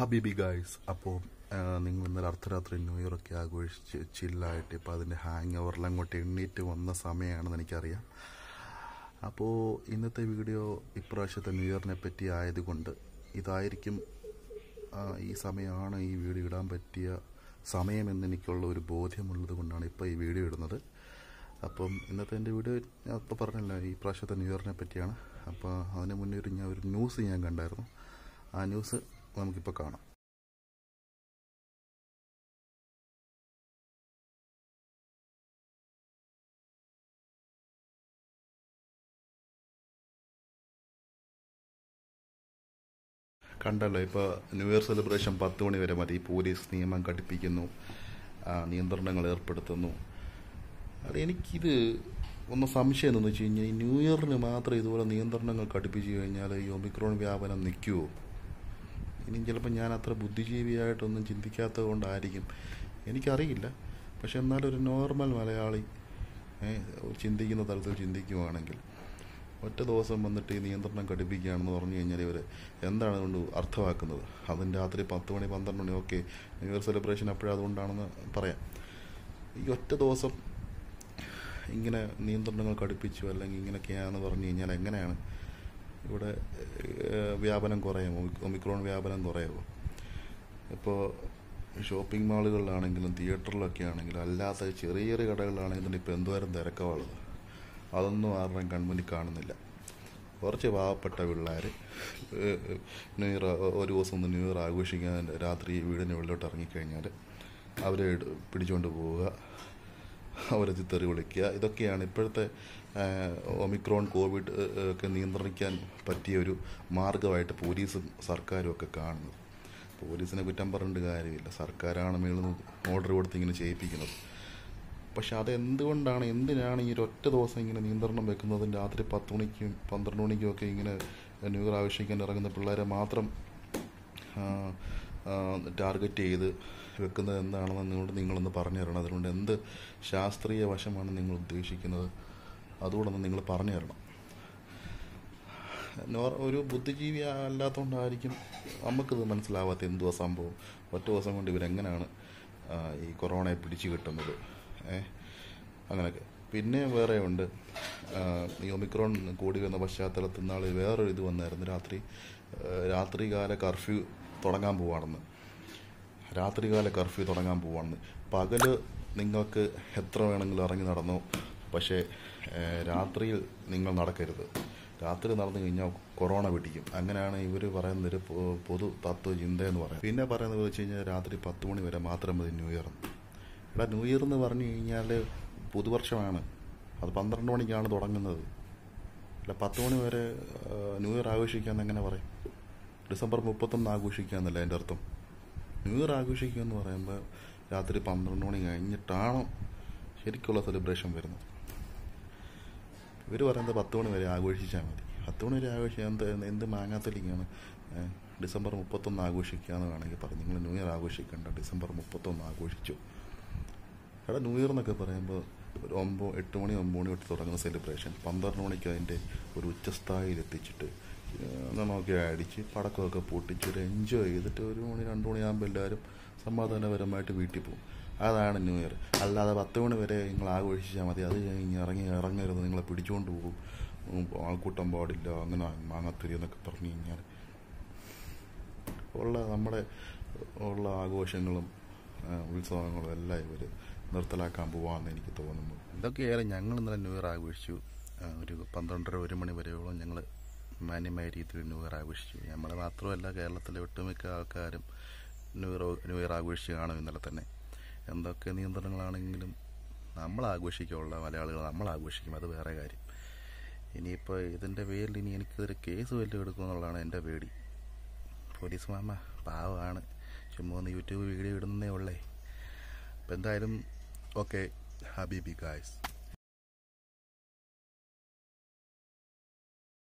ഹബീബി ഗായ്സ് അപ്പോൾ നിങ്ങൾ ഇന്നലെ അർദ്ധരാത്രി ന്യൂ ഇയർ ഒക്കെ ആഘോഷിച്ച് ചില്ലായിട്ട് ഇപ്പോൾ അതിൻ്റെ ഹാങ് ഓവറിൽ അങ്ങോട്ട് എണ്ണീറ്റ് വന്ന സമയമാണെന്ന് എനിക്കറിയാം അപ്പോൾ ഇന്നത്തെ വീഡിയോ ഇപ്രാവശ്യത്തെ ന്യൂ ഇയറിനെ പറ്റി ആയതുകൊണ്ട് ഇതായിരിക്കും ആ, ഈ സമയമാണ് ഈ വീഡിയോ ഇടാൻ പറ്റിയ സമയമെന്ന് എനിക്കുള്ള ഒരു ബോധ്യമുള്ളത് കൊണ്ടാണ് ഇപ്പോൾ ഈ വീഡിയോ ഇടുന്നത് അപ്പം ഇന്നത്തെ എൻ്റെ വീഡിയോ ഞാൻ ഇപ്പോൾ പറഞ്ഞല്ലോ ഈ പ്രാവശ്യത്തെ ന്യൂ ഇയറിനെ പറ്റിയാണ് അപ്പോൾ അതിന് മുന്നേ ഒരു ഞാൻ ഒരു ന്യൂസ് ഞാൻ കണ്ടായിരുന്നു ആ ന്യൂസ് നമുക്കിപ്പോൾ കാണാം കണ്ടല്ലോ ഇപ്പോൾ ന്യൂ ഇയർ സെലിബ്രേഷൻ പത്ത് മണി വരെ മതി പോലീസ് നിയമം കടുപ്പിക്കുന്നു ആ, നിയന്ത്രണങ്ങൾ ഏർപ്പെടുത്തുന്നു അത് എനിക്കിത് ഒന്ന് സംശയം എന്താണെന്ന് വെച്ച് കഴിഞ്ഞാൽ ഈ ന്യൂ ഇയറിന് മാത്രം ഇതുപോലെ നിയന്ത്രണങ്ങൾ കടുപ്പിച്ച് കഴിഞ്ഞാൽ ഈ ഒമിക്രോൺ വ്യാപനം നിൽക്കുമോ ഇനി ചിലപ്പോൾ ഞാൻ അത്ര ബുദ്ധിജീവിയായിട്ടൊന്നും ചിന്തിക്കാത്തത് കൊണ്ടായിരിക്കും എനിക്കറിയില്ല പക്ഷെ എന്നാലും ഒരു നോർമൽ മലയാളി ഏ, ചിന്തിക്കുന്ന തലത്തിൽ ചിന്തിക്കുവാണെങ്കിൽ ഒറ്റ ദിവസം വന്നിട്ട് ഈ നിയന്ത്രണം കടുപ്പിക്കുകയാണെന്ന് പറഞ്ഞു കഴിഞ്ഞാൽ ഇവർ എന്താണ് അതുകൊണ്ട് അർത്ഥമാക്കുന്നത് അതും രാത്രി പത്ത് മണി പന്ത്രണ്ട് മണി ഓക്കെ ന്യൂ ഇയർ സെലിബ്രേഷൻ അപ്പോഴും അതുകൊണ്ടാണെന്ന് പറയാം ഈ ഒറ്റ ദിവസം ഇങ്ങനെ നിയന്ത്രണങ്ങൾ കടുപ്പിച്ചു അല്ലെങ്കിൽ ഇങ്ങനെയൊക്കെയാണെന്ന് പറഞ്ഞു കഴിഞ്ഞാൽ എങ്ങനെയാണ് ഇവിടെ ഏഹ്, വ്യാപനം കുറയുമോ ഒമിക്രോൺ വ്യാപനം കുറയുമോ ഇപ്പോൾ ഷോപ്പിംഗ് മാളുകളിലാണെങ്കിലും തിയേറ്ററിലൊക്കെ ആണെങ്കിലും അല്ലാത്ത ചെറിയ ചെറിയ കടകളിലാണെങ്കിലും ഇപ്പോൾ എന്തോരം തിരക്കമുള്ളത് അതൊന്നും ആരുടെയും കൺമുന്നിൽ കാണുന്നില്ല കുറച്ച് പാവപ്പെട്ട പിള്ളേർ ന്യൂ ഇയർ ഒരു ദിവസം ഒന്ന് ന്യൂ ഇയർ ആഘോഷിക്കാൻ രാത്രി വീടിന് വെളിലോട്ട് ഇറങ്ങിക്കഴിഞ്ഞാൽ അവരെ എടു- പിടിച്ചുകൊണ്ട് പോവുക അവരെ തെറി വിളിക്കുക ഇതൊക്കെയാണ് ഇപ്പോഴത്തെ ആ, ഒമിക്രോൺ കോവിഡ് ഏ, ഏ, ഒക്കെ നിയന്ത്രിക്കാൻ പറ്റിയ ഒരു മാർഗമായിട്ട് പോലീസും സർക്കാരും ഒക്കെ കാണുന്നത് പോലീസിനെ കുറ്റം പറഞ്ഞിട്ട് കാര്യമില്ല സർക്കാരാണ് മേളിൽ നിന്ന് ഓർഡർ കൊടുത്ത് ഇങ്ങനെ ചെയ്യിപ്പിക്കുന്നത് പക്ഷെ അത് എന്തുകൊണ്ടാണ് എന്തിനാണ് ഈ ഒരു ഒറ്റ ദിവസം ഇങ്ങനെ നിയന്ത്രണം വെക്കുന്നതും രാത്രി പത്ത് മണിക്കും പന്ത്രണ്ട് മണിക്കും ഒക്കെ ഇങ്ങനെ ന്യൂ ഇയർ ആഘോഷിക്കാൻ ഇറങ്ങുന്ന പിള്ളേരെ മാത്രം ടാർഗറ്റ് ചെയ്ത് വെക്കുന്നത് എന്താണെന്ന് നിങ്ങളോട് നിങ്ങളൊന്ന് പറഞ്ഞു തരണം അതുകൊണ്ട് എന്ത് ശാസ്ത്രീയ വശമാണ് നിങ്ങൾ ഉദ്ദേശിക്കുന്നത് അതുകൂടെ ഒന്ന് നിങ്ങൾ പറഞ്ഞു തരണം നോർ ഒരു ബുദ്ധിജീവി അല്ലാത്തതുകൊണ്ടായിരിക്കും നമുക്കിത് മനസ്സിലാവാത്ത എന്തുവാ സംഭവം ഒറ്റ ദിവസം കൊണ്ട് ഇവരെങ്ങനെയാണ് ആ, ഈ കൊറോണയെ പിടിച്ചു കിട്ടുന്നത് ഏ അങ്ങനെയൊക്കെ പിന്നെ വേറെ ഉണ്ട് ആ, ഈ ഒമിക്രോൺ കൂടി വന്ന പശ്ചാത്തലത്തിൽ നാളെ വേറൊരു ഇത് വന്നായിരുന്നു രാത്രി ആ, രാത്രികാല കർഫ്യൂ തുടങ്ങാൻ പോവാണെന്ന് രാത്രികാല കർഫ്യൂ തുടങ്ങാൻ പോവാണെന്ന് പകല് നിങ്ങൾക്ക് എത്ര വേണമെങ്കിലും ഇറങ്ങി നടന്നു പക്ഷേ ഏഹ്, രാത്രിയിൽ നിങ്ങൾ നടക്കരുത് രാത്രി നടന്നു കഴിഞ്ഞാൽ കൊറോണ പിടിക്കും അങ്ങനെയാണ് ഇവർ പറയുന്നൊരു പൊ- പൊതു തത്വ ചിന്ത എന്ന് പറയുന്നത് പിന്നെ പറയുന്നത് വെച്ച് കഴിഞ്ഞാൽ രാത്രി പത്ത് മണി വരെ മാത്രം മതി ന്യൂ ഇയർ എടാ ന്യൂ ഇയർ എന്ന് പറഞ്ഞു കഴിഞ്ഞാൽ പുതുവർഷമാണ് അത് പന്ത്രണ്ട് മണിക്കാണ് തുടങ്ങുന്നത് അല്ല പത്ത് മണി വരെ ഏഹ്, ന്യൂ ഇയർ ആഘോഷിക്കാമെന്ന് എങ്ങനെ പറയും ഡിസംബർ മുപ്പത്തൊന്ന് ആഘോഷിക്കാന്നല്ല എൻ്റെ അർത്ഥം ന്യൂ ഇയർ ആഘോഷിക്കുക എന്ന് പറയുമ്പോൾ രാത്രി പന്ത്രണ്ട് മണി കഴിഞ്ഞിട്ടാണ് ശരിക്കുള്ള സെലിബ്രേഷൻ വരുന്നത് ഇവർ പറയുന്നത് പത്ത് മണി വരെ ആഘോഷിച്ചാൽ മതി പത്ത് മണി വരെ ആഘോഷിക്കാൻ എന്ത് എന്ത് മാങ്ങാത്തലിക്കാണ് ഏഹ്, ഡിസംബർ മുപ്പത്തൊന്ന് ആഘോഷിക്കുക എന്ന് വേണമെങ്കിൽ പറഞ്ഞു നിങ്ങൾ ന്യൂ ഇയർ ആഘോഷിക്കേണ്ട ഡിസംബർ മുപ്പത്തൊന്ന് ആഘോഷിച്ചു എടാ ന്യൂ ഇയർ എന്നൊക്കെ പറയുമ്പോൾ ഒരു ഒമ്പത് എട്ട് മണി ഒമ്പത് മണി തൊട്ട് തുടങ്ങുന്ന സെലിബ്രേഷൻ പന്ത്രണ്ട് മണിക്ക് അതിൻ്റെ ഒരു ഉച്ചസ്ഥായിയിൽ എത്തിച്ചിട്ട് നോക്കി അടിച്ച് പടക്കമൊക്കെ പൊട്ടിച്ച് ഒരു എൻജോയ് ചെയ്തിട്ട് ഒരു മണി രണ്ട് മണിയാകുമ്പോൾ എല്ലാവരും സമാധാനപരമായിട്ട് വീട്ടിൽ പോകും അതാണ് ന്യൂ ഇയർ അല്ലാതെ പത്ത് മണി വരെ നിങ്ങൾ ആഘോഷിച്ചാൽ മതി അത് കഴിഞ്ഞ് ഇറങ്ങി ഇറങ്ങരുത് നിങ്ങളെ പിടിച്ചുകൊണ്ട് പോകും ഉം, ആൾക്കൂട്ടം പാടില്ല അങ്ങനെ മാങ്ങാത്തിരി എന്നൊക്കെ പറഞ്ഞു കഴിഞ്ഞാൽ ഉള്ള നമ്മുടെ ഉള്ള ആഘോഷങ്ങളും ആ, ഉത്സവങ്ങളും എല്ലാം ഇവർ നിർത്തലാക്കാൻ പോവാമെന്ന് എനിക്ക് തോന്നുന്നു ഇതൊക്കെയായാലും ഞങ്ങൾ ഇന്നലെ ന്യൂ ഇയർ ആഘോഷിച്ചു ആ, ഒരു പന്ത്രണ്ടര ഒരു മണി വരെയോളം ഞങ്ങൾ മാന്യമായ രീതിയിൽ ന്യൂ ഇയർ ആഘോഷിച്ചു നമ്മൾ മാത്രമല്ല കേരളത്തിലെ ഒട്ടുമിക്ക ആൾക്കാരും ന്യൂ ഇയർ ന്യൂ ഇയർ ആഘോഷിച്ച് കാണും ഇന്നലെ തന്നെ എന്തൊക്കെ നിയന്ത്രണങ്ങളാണെങ്കിലും നമ്മൾ ആഘോഷിക്കാനുള്ള മലയാളികൾ നമ്മൾ ആഘോഷിക്കും അത് വേറെ കാര്യം ഇനിയിപ്പോൾ ഇതിൻ്റെ പേരിൽ ഇനി എനിക്കെതിരെ കേസ് വല്ലതും എടുക്കുമെന്നുള്ളതാണ് എൻ്റെ പേടി പോലീസ് മാമ പാവമാണ് ചുമ്മാ ഒന്ന് യൂട്യൂബ് വീഡിയോ ഇടുന്നേ ഉള്ളേ അപ്പം എന്തായാലും ഓക്കെ ഹബീബി ഗായ്സ്